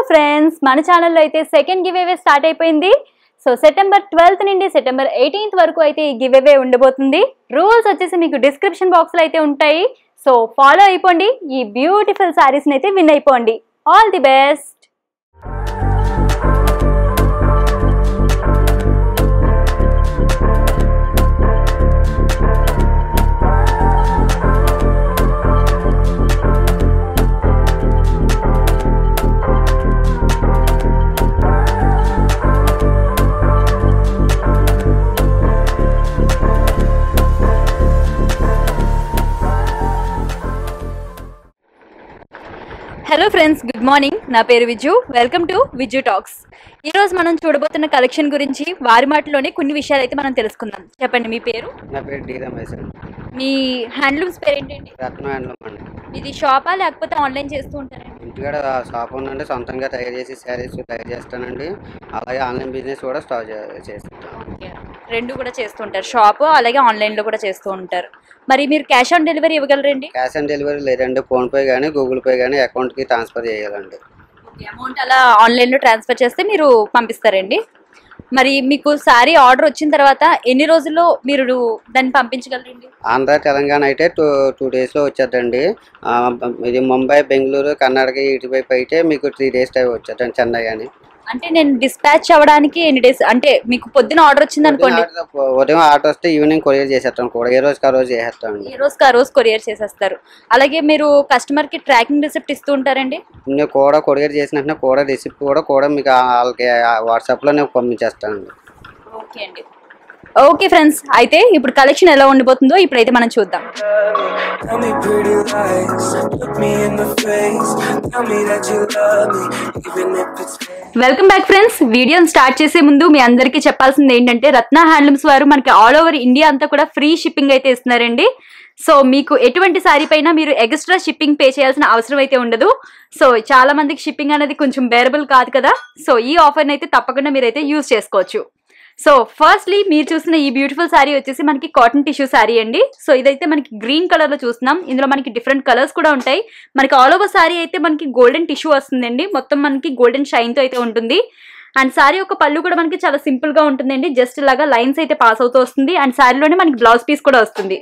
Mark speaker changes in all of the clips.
Speaker 1: Friends మన ఛానల్లో అయితే సెకండ్ గివ్ అవే స్టార్ట్ అయిపోయింది సో సెప్టెంబర్ ట్వెల్త్ నుండి సెప్టెంబర్ ఎయిటీన్త్ వరకు అయితే ఈ గివ్ అవే ఉండబోతుంది రూల్స్ వచ్చేసి మీకు డిస్క్రిప్షన్ బాక్స్లో అయితే ఉంటాయి సో ఫాలో అయిపోండి ఈ బ్యూటిఫుల్ శారీస్ని అయితే విన్ అయిపోండి all the best hello friends good morning నా పేరు Viju welcome to Viju talks ఈరోజు మనం చూడబోతున్న కలెక్షన్ గురించి వారి మాటలోనే కొన్ని విషయాలు అయితే మనం తెలుసుకుందాం చెప్పండి మీ పేరు
Speaker 2: నా పేరు డి రమేష్ అండి
Speaker 1: మీ హ్యాండ్లూమ్స్ పేరు ఏంటండి
Speaker 2: రత్న హ్యాండ్లూమ్ అండి
Speaker 1: ఇది షాపా లేకపోతే ఆన్లైన్ చేస్తూ ఉంటారండి
Speaker 2: ఇంటికాడ షాప్ ఉందండి సొంతంగా తయారు చేసి శారీస్ తయారు చేస్తానండి అలాగే ఆన్లైన్ బిజినెస్ కూడా స్టార్ట్ చే- చేస్తాను
Speaker 1: ఓకే రెండు కూడా చేస్తూ ఉంటారు షాప్ అలాగే ఆన్లైన్లో కూడా చేస్తూ ఉంటారు మరి మీరు క్యాష్ ఆన్ డెలివరీ ఇవ్వగలరండి
Speaker 2: క్యాష్ ఆన్ డెలివరీ లేదండి ఫోన్పే కానీ గూగుల్ పే కానీ అకౌంట్కి ట్రాన్స్ఫర్ చేయాలండి
Speaker 1: అమౌంట్ అలా ఆన్లైన్లో ట్రాన్స్ఫర్ చేస్తే మీరు పంపిస్తారండి మరి మీకు సారీ ఆర్డర్ వచ్చిన తర్వాత ఎన్ని రోజుల్లో మీరు దాన్ని పంపించగలరండి
Speaker 2: ఆంధ్ర తెలంగాణ అయితే టూ టూ డేస్లో వచ్చేద్దండి ఆ, ఇది ముంబై బెంగళూరు కర్ణాటక ఇటువైపు అయితే మీకు త్రీ డేస్ టైం వచ్చేద్దండి చెన్నై కానీ
Speaker 1: అంటే నేను డిస్పాచ్ అవ్వడానికి ఎన్ని డేస్ అంటే మీకు పొద్దున ఆర్డర్ వచ్చింది అనుకోండి
Speaker 2: ఉదయం ఆర్డర్ వస్తే ఈవినింగ్ కొరియర్ చేసేస్తాం కూడా ఏ రోజుకి ఆ రోజు చేసేస్తామండి
Speaker 1: ఈ రోజుకి ఆ రోజు కొరియర్ చేసేస్తారు అలాగే మీరు కస్టమర్ కి ట్రాకింగ్ రిసిప్ట్ ఇస్తూ ఉంటారండి
Speaker 2: నేను కూడా కొరియర్ చేసిన వెంటనే కూడా రిసిప్ట్ కూడా కూడా మీకు ఆ- వాళ్ళకి వాట్సాప్లో నేను పంపించేస్తానండి
Speaker 1: ఓకే అండి ఓకే ఫ్రెండ్స్ అయితే ఇప్పుడు కలెక్షన్ ఎలా ఉండిపోతుందో ఇప్పుడైతే మనం చూద్దాం
Speaker 3: Tell me pretty lies, look me in the face. Tell me that you love me, even if it's fake.
Speaker 1: Welcome back friends వీడియోని స్టార్ట్ చేసే ముందు మీ అందరికీ చెప్పాల్సింది ఏంటంటే రత్న హ్యాండ్లూమ్స్ వారు మనకి ఆల్ ఓవర్ ఇండియా అంతా కూడా ఫ్రీ షిప్పింగ్ అయితే ఇస్తున్నారండి సో మీకు ఎటువంటి సారీ పైన మీరు ఎక్స్ట్రా షిప్పింగ్ పే చేయాల్సిన అవసరం అయితే ఉండదు సో చాలా మందికి షిప్పింగ్ అనేది కొంచెం బేరబుల్ కాదు కదా సో ఈ ఆఫర్ని అయితే తప్పకుండా మీరైతే యూజ్ చేసుకోవచ్చు సో ఫస్ట్లీ మీరు చూసిన ఈ బ్యూటిఫుల్ శారీ వచ్చేసి మనకి కాటన్ టిష్యూ శారీ అండి సో ఇదైతే మనకి గ్రీన్ కలర్ లో చూస్తున్నాం ఇందులో మనకి డిఫరెంట్ కలర్స్ కూడా ఉంటాయి మనకి ఆల్ ఓవర్ శారీ అయితే మనకి గోల్డెన్ టిష్యూ వస్తుందండి మొత్తం మనకి గోల్డెన్ షైన్ తో అయితే ఉంటుంది అండ్ శారీ యొక్క పళ్ళు కూడా మనకి చాలా సింపుల్ గా ఉంటుందండి జస్ట్ ఇలాగా లైన్స్ అయితే పాస్ అవుతూ వస్తుంది అండ్ శారీలోనే మనకి బ్లౌజ్ పీస్ కూడా వస్తుంది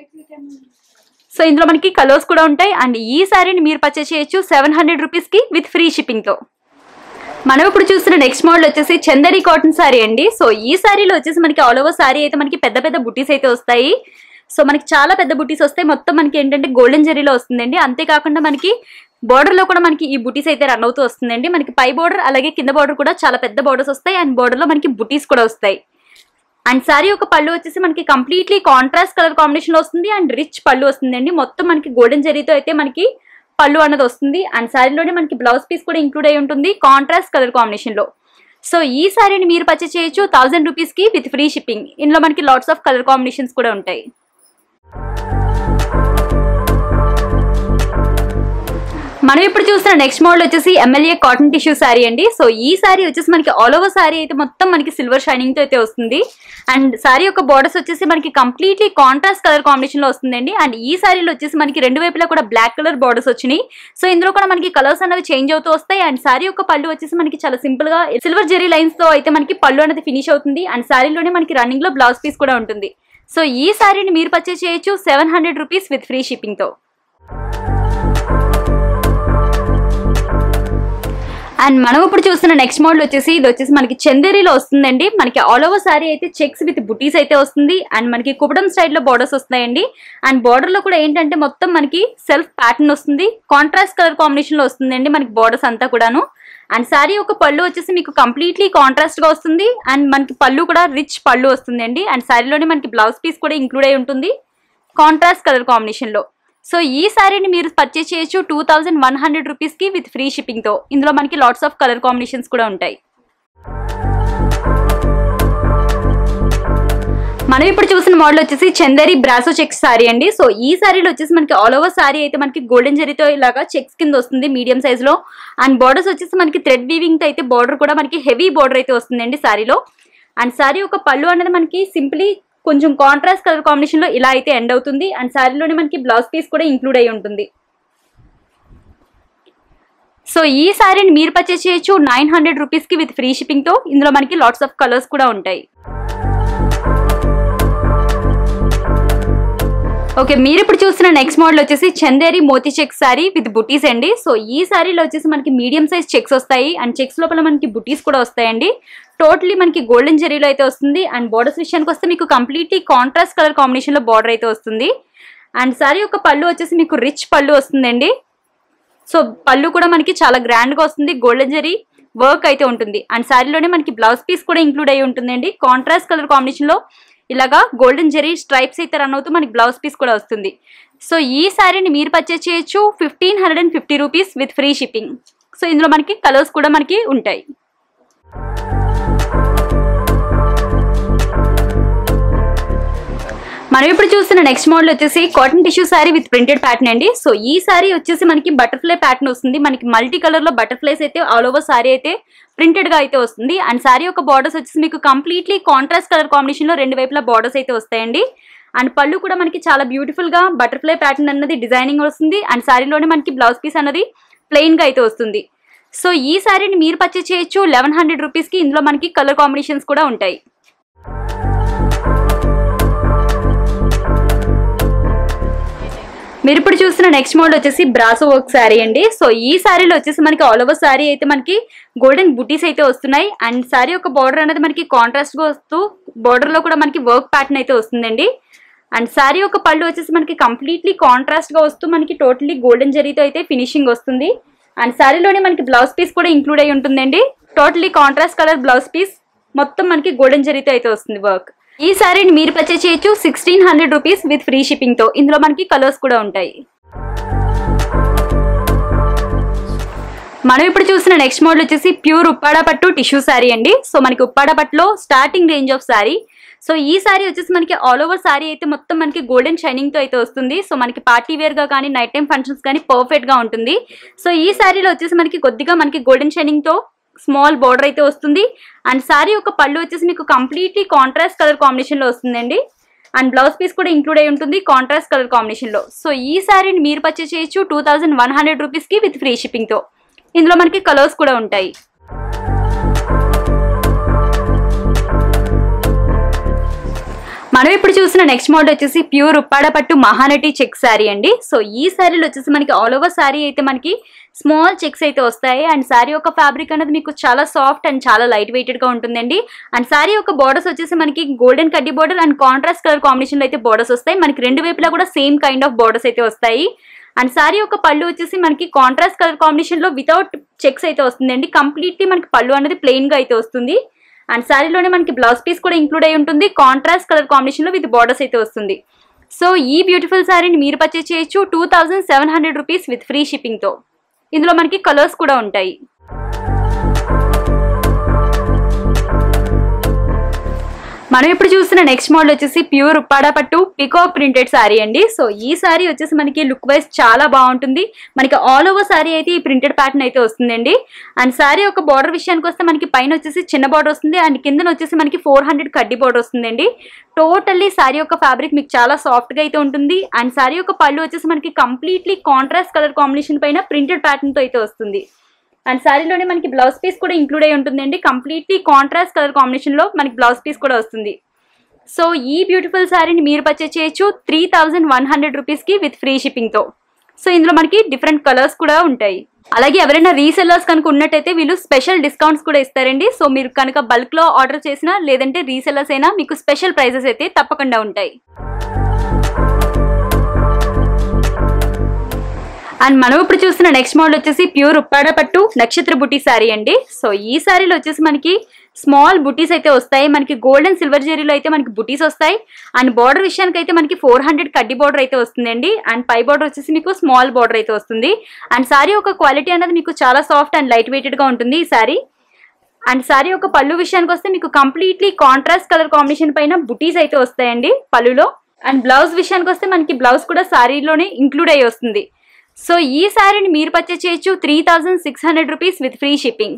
Speaker 1: సో ఇందులో మనకి కలర్స్ కూడా ఉంటాయి అండ్ ఈ శారీని మీరు పర్చేస్ చేయొచ్చు సెవెన్ హండ్రెడ్ రూపీస్కి విత్ ఫ్రీ షిప్పింగ్తో మనం ఇప్పుడు చూస్తున్న నెక్స్ట్ మోడల్ వచ్చేసి చందరి కాటన్ శారీ అండి సో ఈ శారీలో వచ్చేసి మనకి ఆల్ ఓవర్ శారీ అయితే మనకి పెద్ద పెద్ద బుటీస్ అయితే వస్తాయి సో మనకి చాలా పెద్ద బుటీస్ వస్తాయి మొత్తం మనకి ఏంటంటే గోల్డెన్ జరీలో వస్తుందండి అంతేకాకుండా మనకి border లో కూడా మనకి ఈ బుటీస్ అయితే రన్ అవుతూ వస్తుందండి మనకి పై బోర్డర్ అలాగే కింద బోర్డర్ కూడా చాలా పెద్ద బోర్డర్స్ వస్తాయి అండ్ border లో మనకి బుటీస్ కూడా వస్తాయి అండ్ సారీ యొక్క పళ్ళు వచ్చేసి మనకి కంప్లీట్లీ కాంట్రాస్ట్ కలర్ కాంబినేషన్ లో వస్తుంది అండ్ రిచ్ పళ్ళు వస్తుందండి మొత్తం మనకి గోల్డెన్ జరీతో అయితే మనకి పళ్ళు అన్నది వస్తుంది అండ్ శారీలోనే మనకి బ్లౌజ్ పీస్ కూడా ఇంక్లూడ్ అయి ఉంటుంది కాంట్రాస్ట్ కలర్ కాంబినేషన్ లో సో ఈ శారీని మీరు పర్చేస్ చేయొచ్చు థౌసండ్ రూపీస్ కి విత్ ఫ్రీ షిప్పింగ్ ఇందులో మనకి లాట్స్ ఆఫ్ కలర్ కాంబినేషన్స్ కూడా ఉంటాయి మనం ఇప్పుడు చూస్తున్న నెక్స్ట్ మోడల్ వచ్చేసి ఎమ్మెల్యే కాటన్ టిష్యూ శారీ అండి సో ఈ శారీ వచ్చేసి మనకి ఆల్ ఓవర్ శారీ అయితే మొత్తం మనకి సిల్వర్ షైనింగ్ తో అయితే వస్తుంది అండ్ శారీ యొక్క బోర్డర్స్ వచ్చేసి మనకి కంప్లీట్లీ కాంట్రాస్ట్ కలర్ కాంబినేషన్ లో వస్తుందండి అండ్ ఈ శారీలో వచ్చేసి మనకి రెండు వైపులా కూడా బ్లాక్ కలర్ బోర్డర్స్ వచ్చినాయి సో ఇందులో కూడా మనకి కలర్స్ అనేవి చేంజ్ అవుతూ వస్తాయి అండ్ శారీ యొక్క పళ్ళు వచ్చేసి మనకి చాలా సింపుల్ గా సిల్వర్ జెరీ లైన్స్ తో అయితే మనకి పళ్ళు అనేది ఫినిష్ అవుతుంది అండ్ శారీలోనే మనకి రన్నింగ్ లో బ్లౌజ్ పీస్ కూడా ఉంటుంది సో ఈ శారీని మీరు పర్చేస్ చేయొచ్చు seven hundred rupees with free shipping తో అండ్ మనం ఇప్పుడు చూస్తున్న నెక్స్ట్ మోడల్ వచ్చేసి ఇది వచ్చేసి మనకి చందేరిలో వస్తుందండి మనకి ఆల్ ఓవర్ సారీ అయితే చెక్స్ విత్ బుటీస్ అయితే వస్తుంది అండ్ మనకి కుపడం స్టైల్లో బోర్డర్స్ వస్తాయండి అండ్ border లో కూడా ఏంటంటే మొత్తం మనకి సెల్ఫ్ ప్యాటర్న్ వస్తుంది కాంట్రాస్ట్ కలర్ కాంబినేషన్ లో వస్తుందండి మనకి బోర్డర్స్ అంతా కూడాను అండ్ శారీ యొక్క పళ్ళు వచ్చేసి మీకు కంప్లీట్లీ కాంట్రాస్ట్ గా వస్తుంది అండ్ మనకి పళ్ళు కూడా రిచ్ పళ్ళు వస్తుందండి అండ్ శారీలోనే మనకి బ్లౌజ్ పీస్ కూడా ఇంక్లూడ్ అయి ఉంటుంది కాంట్రాస్ట్ కలర్ కాంబినేషన్ లో సో ఈ శారీని మీరు పర్చేస్ చేయొచ్చు టూ థౌజండ్ వన్ హండ్రెడ్ రూపీస్కి విత్ ఫ్రీ షిప్పింగ్తో ఇందులో మనకి లాట్స్ ఆఫ్ కలర్ కాంబినేషన్స్ కూడా ఉంటాయి మనం ఇప్పుడు చూసిన మోడల్ వచ్చేసి చందేరి బ్రాసో చెక్స్ సారీ అండి సో ఈ సారీలో వచ్చేసి మనకి ఆల్ ఓవర్ సారీ అయితే మనకి గోల్డెన్ జరీతో ఇలాగా చెక్స్ కింద వస్తుంది మీడియం సైజ్ లో అండ్ బోర్డర్స్ వచ్చేసి మనకి థ్రెడ్ వీవింగ్ తో అయితే బోర్డర్ కూడా మనకి హెవీ బోర్డర్ అయితే వస్తుందండి సారీలో అండ్ సారీ ఒక పళ్ళు అనేది మనకి సింప్లీ కొంచెం కాంట్రాస్ట్ కలర్ కాంబినేషన్ లో ఇలా అయితే ఎండ్ అవుతుంది అండ్ సారీలోనే మనకి బ్లౌజ్ పీస్ కూడా ఇంక్లూడ్ అయి ఉంటుంది సో ఈ శారీని మీరు పర్చేస్ చేయొచ్చు నైన్ హండ్రెడ్ రూపీస్కి విత్ ఫ్రీ షిప్పింగ్తో ఇందులో మనకి లాట్స్ ఆఫ్ కలర్స్ కూడా ఉంటాయి ఓకే మీరు ఇప్పుడు చూస్తున్న నెక్స్ట్ మోడల్ వచ్చేసి చందేరి మోతీ చెక్ శారీ విత్ బుటీస్ అండి సో ఈ శారీలో వచ్చేసి మనకి మీడియం సైజ్ చెక్స్ వస్తాయి అండ్ చెక్స్ లోపల మనకి బుటీస్ కూడా వస్తాయండి టోటలీ మనకి గోల్డెన్ జెరీలో అయితే వస్తుంది అండ్ బోర్డర్స్ విషయానికి వస్తే మీకు కంప్లీట్లీ కాంట్రాస్ట్ కలర్ కాంబినేషన్లో బార్డర్ అయితే వస్తుంది అండ్ శారీ యొక్క పళ్ళు వచ్చేసి మీకు రిచ్ పళ్ళు వస్తుందండి సో పళ్ళు కూడా మనకి చాలా గ్రాండ్గా వస్తుంది గోల్డెన్ జరీ వర్క్ అయితే ఉంటుంది అండ్ శారీలోనే మనకి బ్లౌజ్ పీస్ కూడా ఇంక్లూడ్ అయి ఉంటుందండి కాంట్రాస్ట్ కలర్ కాంబినేషన్లో ఇలాగా గోల్డెన్ జెరీ స్ట్రైప్స్ అయితే రన్ అవుతూ మనకి బ్లౌజ్ పీస్ కూడా వస్తుంది సో ఈ శారీని మీరు పర్చేస్ చేయొచ్చు fifteen hundred and fifty rupees with free shipping so ఇందులో మనకి కలర్స్ కూడా మనకి ఉంటాయి మనం ఇప్పుడు చూస్తున్న నెక్స్ట్ మోడల్ వచ్చేసి cotton tissue sari with printed pattern అండి సో ఈ శారీ వచ్చేసి మనకి బటర్ఫ్లై ప్యాటర్న్ వస్తుంది మనకి మల్టీ కలర్ లో బటర్ఫ్లైస్ అయితే ఆల్ ఓవర్ శారీ అయితే ప్రింటెడ్ గా అయితే వస్తుంది అండ్ శారీ యొక్క బార్డర్స్ వచ్చేసి మీకు కంప్లీట్లీ కాంట్రాస్ట్ కలర్ కాంబినేషన్ లో రెండు వైపులా బార్డర్స్ అయితే వస్తాయండి అండ్ పళ్ళు కూడా మనకి చాలా బ్యూటిఫుల్ గా బటర్ఫ్లై ప్యాటర్న్ అన్నది డిజైనింగ్ వస్తుంది అండ్ శారీలోనే మనకి బ్లౌజ్ పీస్ అన్నది ప్లెయిన్ గా అయితే వస్తుంది సో ఈ శారీని మీరు పర్చేస్ చేయొచ్చు లెవెన్ హండ్రెడ్ రూపీస్కి ఇందులో మనకి కలర్ కాంబినేషన్స్ కూడా ఉంటాయి మీరు ఇప్పుడు చూస్తున్న నెక్స్ట్ మోడల్ వచ్చేసి బ్రాసో వర్క్ శారీ అండి సో ఈ శారీలో వచ్చేసి మనకి ఆల్ ఓవర్ శారీ అయితే మనకి గోల్డెన్ బుటీస్ అయితే వస్తున్నాయి అండ్ శారీ యొక్క బార్డర్ అనేది మనకి కాంట్రాస్ట్ గా వస్తూ border లో కూడా మనకి వర్క్ ప్యాటర్న్ అయితే వస్తుందండి అండ్ శారీ యొక్క పళ్ళు వచ్చేసి మనకి కంప్లీట్లీ కాంట్రాస్ట్ గా వస్తూ మనకి టోటలీ గోల్డెన్ జరీతో అయితే ఫినిషింగ్ వస్తుంది అండ్ శారీలోనే మనకి బ్లౌజ్ పీస్ కూడా ఇంక్లూడ్ అయి ఉంటుందండి totally contrast colour blouse piece మొత్తం మనకి గోల్డెన్ జరీతో అయితే వస్తుంది వర్క్ ఈ శారీని మీరు పర్చేస్ చేయొచ్చు sixteen hundred rupees with free shipping తో ఇందులో మనకి కలర్స్ కూడా ఉంటాయి మనం ఇప్పుడు చూసిన నెక్స్ట్ మోడల్ వచ్చేసి ప్యూర్ ఉప్పాడ పట్టు టిష్యూ శారీ అండి సో మనకి ఉప్పాడ పట్టులో starting range of sari so ఈ శారీ వచ్చేసి మనకి ఆల్ ఓవర్ శారీ అయితే మొత్తం మనకి గోల్డెన్ షైనింగ్ తో అయితే వస్తుంది సో మనకి పార్టీ వేర్ గా కానీ నైట్ టైం ఫంక్షన్స్ కానీ పర్ఫెక్ట్ గా ఉంటుంది సో ఈ శారీలో వచ్చేసి మనకి కొద్దిగా మనకి గోల్డెన్ షైనింగ్ తో స్మాల్ బార్డర్ అయితే వస్తుంది అండ్ శారీ యొక్క పళ్ళు వచ్చేసి మీకు కంప్లీట్లీ కాంట్రాస్ట్ కలర్ కాంబినేషన్ లో వస్తుందండి అండ్ బ్లౌజ్ పీస్ కూడా ఇంక్లూడ్ అయి ఉంటుంది కాంట్రాస్ట్ కలర్ కాంబినేషన్ లో సో ఈ శారీని మీరు పర్చేస్ చేయొచ్చు two thousand one hundred rupees కి విత్ ఫ్రీ షిప్పింగ్ తో ఇందులో మనకి కలర్స్ కూడా ఉంటాయి మనం ఇప్పుడు చూసిన నెక్స్ట్ మోడల్ వచ్చేసి ప్యూర్ ఉప్పాడ పట్టు మహానటి చెక్ శారీ అండి సో ఈ శారీలో వచ్చేసి మనకి ఆల్ ఓవర్ శారీ అయితే మనకి స్మాల్ చెక్స్ అయితే వస్తాయి అండ్ శారీ యొక్క ఫ్యాబ్రిక్ అనేది మీకు చాలా సాఫ్ట్ అండ్ చాలా లైట్ వెయిటెడ్ గా ఉంటుందండి అండ్ శారీ యొక్క బార్డర్స్ వచ్చేసి మనకి గోల్డెన్ కడ్డీ border and contrast colour combination లో అయితే బార్డర్స్ వస్తాయి మనకి రెండు వైపులా కూడా సేమ్ కైండ్ ఆఫ్ బార్డర్స్ అయితే వస్తాయి అండ్ శారీ యొక్క పళ్ళు వచ్చేసి మనకి కాంట్రాస్ట్ కలర్ కాంబినేషన్ లో వితౌట్ చెక్స్ అయితే వస్తుందండి కంప్లీట్లీ మనకి పళ్ళు అనేది ప్లెయిన్ గా అయితే వస్తుంది అండ్ శారీలోనే మనకి బ్లౌజ్ పీస్ కూడా ఇంక్లూడ్ అయి ఉంటుంది కాంట్రాస్ట్ కలర్ కాంబినేషన్ లో విత్ బార్డర్స్ అయితే వస్తుంది సో ఈ బ్యూటిఫుల్ శారీని మీరు పర్చేస్ చేయొచ్చు two thousand seven hundred rupees with free shipping తో ఇందులో మనకి కలర్స్ కూడా ఉంటాయి మనం ఇప్పుడు చూసిన నెక్స్ట్ మోడల్ వచ్చేసి ప్యూర్ ఉప్పాడ పట్టు పికాక్ ప్రింటెడ్ శారీ అండి సో ఈ శారీ వచ్చేసి మనకి లుక్ వైజ్ చాలా బాగుంటుంది మనకి ఆల్ ఓవర్ శారీ అయితే ఈ ప్రింటెడ్ ప్యాటర్న్ అయితే వస్తుందండి అండ్ శారీ ఒక బార్డర్ విషయానికి వస్తే మనకి పైన వచ్చేసి చిన్న బార్డర్ వస్తుంది అండ్ కిందన వచ్చేసి మనకి ఫోర్ హండ్రెడ్ కడ్డీ బార్డర్ వస్తుందండి టోటల్లీ శారీ యొక్క ఫ్యాబ్రిక్ మీకు చాలా సాఫ్ట్ గా అయితే ఉంటుంది అండ్ శారీ యొక్క పళ్ళు వచ్చేసి మనకి కంప్లీట్లీ కాంట్రాస్ట్ కలర్ కాంబినేషన్ పైన ప్రింటెడ్ ప్యాటర్న్ తో అయితే వస్తుంది అండ్ శారీలోనే మనకి బ్లౌజ్ పీస్ కూడా ఇంక్లూడ్ అయి ఉంటుందండి కంప్లీట్లీ కాంట్రాస్ట్ కలర్ కాంబినేషన్ లో మనకి బ్లౌజ్ పీస్ కూడా వస్తుంది సో ఈ బ్యూటిఫుల్ శారీని మీరు పర్చేస్ చేయొచ్చు త్రీ థౌజండ్ వన్ హండ్రెడ్ రూపీస్కి విత్ ఫ్రీ షిప్పింగ్తో సో ఇందులో మనకి డిఫరెంట్ కలర్స్ కూడా ఉంటాయి అలాగే ఎవరైనా రీసెల్లర్స్ కనుక ఉన్నట్టయితే వీళ్ళు స్పెషల్ డిస్కౌంట్స్ కూడా ఇస్తారండి సో మీరు కనుక బల్క్లో ఆర్డర్ చేసినా లేదంటే రీసెల్లర్స్ అయినా మీకు స్పెషల్ ప్రైజెస్ అయితే తప్పకుండా ఉంటాయి అండ్ మనం ఇప్పుడు చూస్తున్న నెక్స్ట్ మోడల్ వచ్చేసి ప్యూర్ ఉప్పాడ పట్టు నక్షత్ర బుటీ శారీ అండి సో ఈ శారీలో వచ్చేసి మనకి స్మాల్ బుటీస్ అయితే వస్తాయి మనకి గోల్డ్ అండ్ సిల్వర్ జెరీలో అయితే మనకి బుటీస్ వస్తాయి అండ్ బార్డర్ విషయానికి అయితే మనకి ఫోర్ హండ్రెడ్ కడ్డీ బార్డర్ అయితే వస్తుందండి అండ్ పై బార్డర్ వచ్చేసి మీకు స్మాల్ బార్డర్ అయితే వస్తుంది అండ్ శారీ ఒక క్వాలిటీ అనేది మీకు చాలా సాఫ్ట్ అండ్ లైట్ వెయిటెడ్ గా ఉంటుంది ఈ శారీ అండ్ శారీ యొక్క పళ్ళు విషయానికి వస్తే మీకు కంప్లీట్లీ కాంట్రాస్ట్ కలర్ కాంబినేషన్ పైన బుటీస్ అయితే వస్తాయండి పళ్ళులో అండ్ బ్లౌజ్ విషయానికి వస్తే మనకి బ్లౌజ్ కూడా శారీలోనే ఇంక్లూడ్ అయ్యి వస్తుంది సో ఈ శారీని మీరు పర్చేస్ చేయొచ్చు three thousand six hundred rupees with free shipping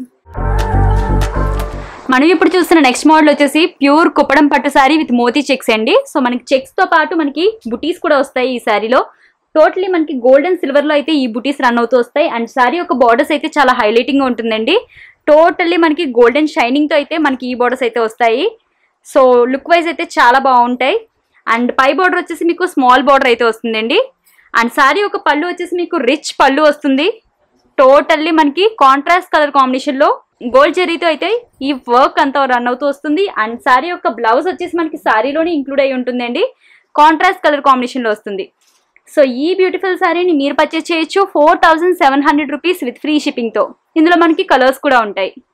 Speaker 1: మనం ఇప్పుడు చూస్తున్న నెక్స్ట్ మోడల్ వచ్చేసి ప్యూర్ కుప్పడం పట్టు శారీ విత్ మోతీ చెక్స్ అండి సో మనకి చెక్స్ తో పాటు మనకి బుటీస్ కూడా వస్తాయి ఈ శారీలో టోటలీ మనకి గోల్డ్ అండ్ సిల్వర్ లో అయితే ఈ బుటీస్ రన్ అవుతూ వస్తాయి అండ్ సారీ యొక్క బార్డర్స్ అయితే చాలా హైలైటింగ్ గా ఉంటుందండి టోటల్లీ మనకి గోల్డెన్ షైనింగ్ తో అయితే మనకి ఈ బార్డర్స్ అయితే వస్తాయి సో లుక్ వైజ్ అయితే చాలా బాగుంటాయి అండ్ పై బార్డర్ వచ్చేసి మీకు స్మాల్ బార్డర్ అయితే వస్తుందండి అండ్ సారీ ఒక పళ్ళు వచ్చేసి మీకు రిచ్ పళ్ళు వస్తుంది టోటల్లీ మనకి కాంట్రాస్ట్ కలర్ కాంబినేషన్ లో గోల్డ్ జరీతో అయితే ఈ వర్క్ అంతా రన్ అవుతూ వస్తుంది అండ్ సారీ యొక్క బ్లౌజ్ వచ్చేసి మనకి సారీలోనే ఇంక్లూడ్ అయి ఉంటుందండి కాంట్రాస్ట్ కలర్ కాంబినేషన్ లో వస్తుంది సో ఈ బ్యూటిఫుల్ సారీని మీరు పర్చేస్ చేయొచ్చు four thousand seven hundred rupees with free shipping తో ఇందులో మనకి కలర్స్ కూడా ఉంటాయి